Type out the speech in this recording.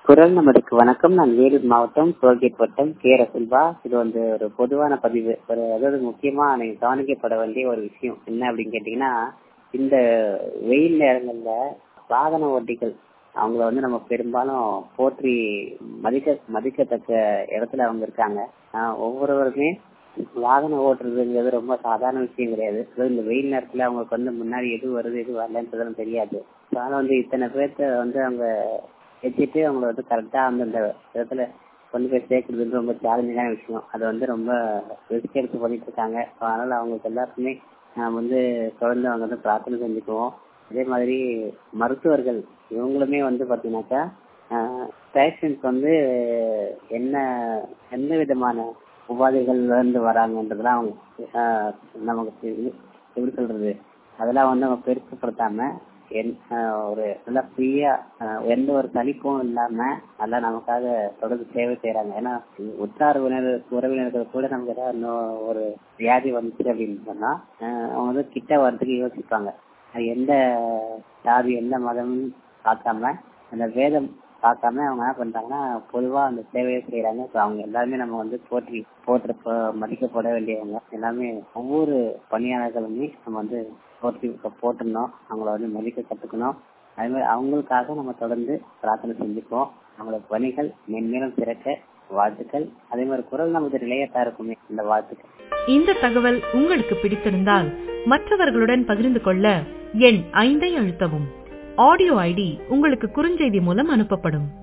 குரல் நமதுக்கு வணக்கம் நான் வேலூர் மாவட்டம் டோல்கேட் வட்டம் கே ரசுல்பா இது வந்து ஒரு பொதுவான பதிவு ஒரு அதாவது முக்கியமா நீங்க கவனிக்கப்பட வேண்டிய ஒரு விஷயம் என்ன அப்படின்னு கேட்டீங்கன்னா இந்த வெயில் நேரங்கள்ல வாகன ஓட்டிகள் அவங்கள வந்து நம்ம பெரும்பாலும் போற்றி மதிக்க மதிக்கத்தக்க இடத்துல அவங்க இருக்காங்க ஆஹ் ஒவ்வொருவருமே வாகனம் ஓட்டுறதுங்கிறது ரொம்ப சாதாரண விஷயம் கிடையாது அதுவும் இந்த வெயில் நேரத்துல அவங்களுக்கு வந்து முன்னாடி எது வருது எது வரலன்றதும் தெரியாது அதனால வந்து இத்தனை பேர்த்த வந்து அவங்க வச்சுட்டு அவங்கள வந்து கரெக்டா அந்தந்த இடத்துல கொண்டு போய் சேர்க்கறது ரொம்ப சேலஞ்சிங்கான விஷயம் அது வந்து ரொம்ப ரிஸ்க் எடுத்து பண்ணிட்டு இருக்காங்க அதனால அவங்களுக்கு எல்லாருக்குமே நாம் வந்து தொடர்ந்து அவங்க வந்து பிரார்த்தனை செஞ்சுக்குவோம் அதே மாதிரி மருத்துவர்கள் இவங்களுமே வந்து பாத்தீங்கன்னாக்கா பேஷண்ட் வந்து என்ன எந்த விதமான உபாதைகள்ல இருந்து வராங்கன்றதெல்லாம் அவங்க நமக்கு எப்படி சொல்றது அதெல்லாம் வந்து அவங்க பெருசுப்படுத்தாம ஒரு நல்லா ஃப்ரீயா எந்த ஒரு தளிப்பும் இல்லாம நல்லா நமக்காக தொடர்ந்து சேவை செய்யறாங்க ஏன்னா உற்றார் உறவினர் உறவினர்கள் கூட நமக்கு ஏதாவது ஒரு வியாதி வந்துச்சு அப்படின்னு சொன்னா அவங்க வந்து கிட்ட வர்றதுக்கு யோசிப்பாங்க எந்த ஜாதி எந்த மதம் பார்க்காம அந்த வேதம் பார்க்காம அவங்க என்ன பண்றாங்கன்னா பொதுவா அந்த சேவையை செய்யறாங்க இப்போ அவங்க எல்லாருமே நம்ம வந்து போற்றி போற்ற மதிக்கப்பட வேண்டியவங்க எல்லாமே ஒவ்வொரு பணியாளர்களுமே நம்ம வந்து போற்றி போட்டுருந்தோம் அவங்கள வந்து மதிக்க கத்துக்கணும் அதே மாதிரி அவங்களுக்காக நம்ம தொடர்ந்து பிரார்த்தனை செஞ்சுப்போம் அவங்களோட பணிகள் மென்மேலும் சிறக்க வாழ்த்துக்கள் அதே மாதிரி குரல் நமது நிலையத்தா இருக்குமே இந்த வாழ்த்துக்கள் இந்த தகவல் உங்களுக்கு பிடித்திருந்தால் மற்றவர்களுடன் பகிர்ந்து கொள்ள எண் ஐந்தை அழுத்தவும் ஆடியோ ஐடி உங்களுக்கு குறுஞ்செய்தி மூலம் அனுப்பப்படும்